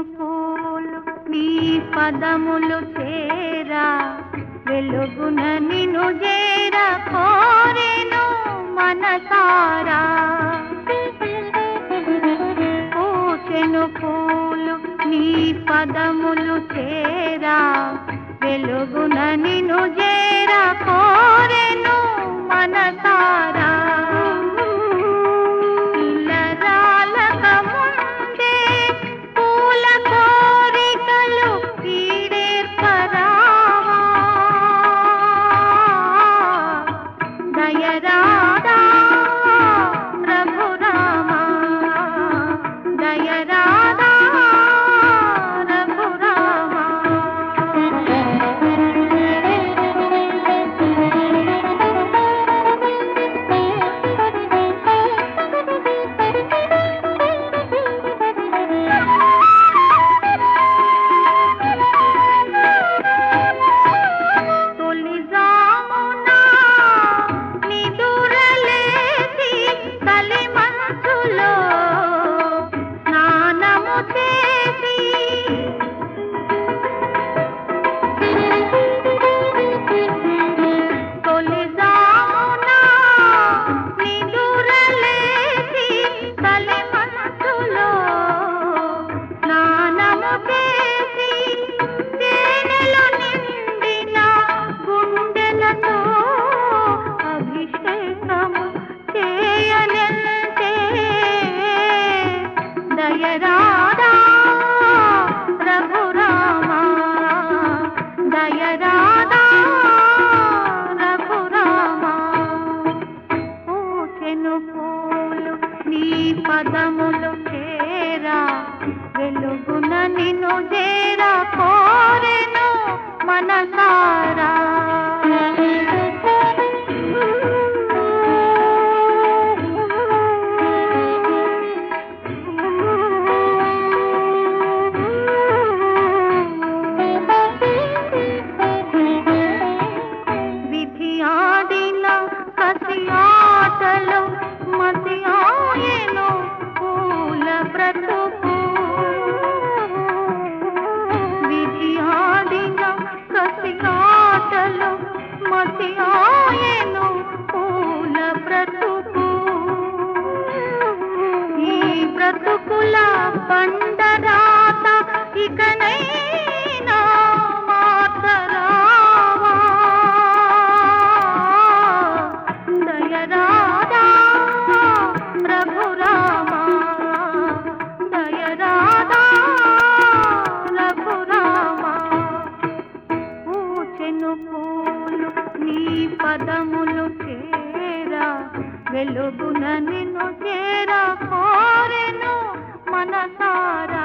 పూలు నీ పదములు చేరా వెలుగున నిను చేరా కోరెను మనసారా పూచెను పూలు నీ పదములు చేరా వెలుగున నిను చేరా కోరెను మనసారా ఇల్లరాలక ముందే పూల కోరికలు ఈడేర్పరావా దయరాదా రఘురామా దయరాదా రఘురామా తొలిజామునా నిదురలేచి తలి మనసులో స్నానము చేసి తొలిజామునా నిదురలేచి తలి మనసులో స్నానము చేసి తేనెలు నిండిన గుండెలతో అభిషేకము చేయనంటే దయరాదా రఘురామా దయరాదా రఘురామా పూచెను పూలు నీ పదములు చేరా వెలుగున నిన్ను చేరా కోరెను మనసారా విధి ఆడిన కసి ఆటలో మతి ఆయను పూల బ్రతుకు విధి ఆడిన కసి ఆటలో మతి ఆయను పూల బ్రతుకు ఈ బ్రతుకుల పండరాత ఇకనైనా మాతరావా దయరాదా రఘురామా దయరాదా రఘురామా పూచెను పూలు నీ పదములు చేరా వెలుగున నిన్ను చేరా కోరెను మనసారా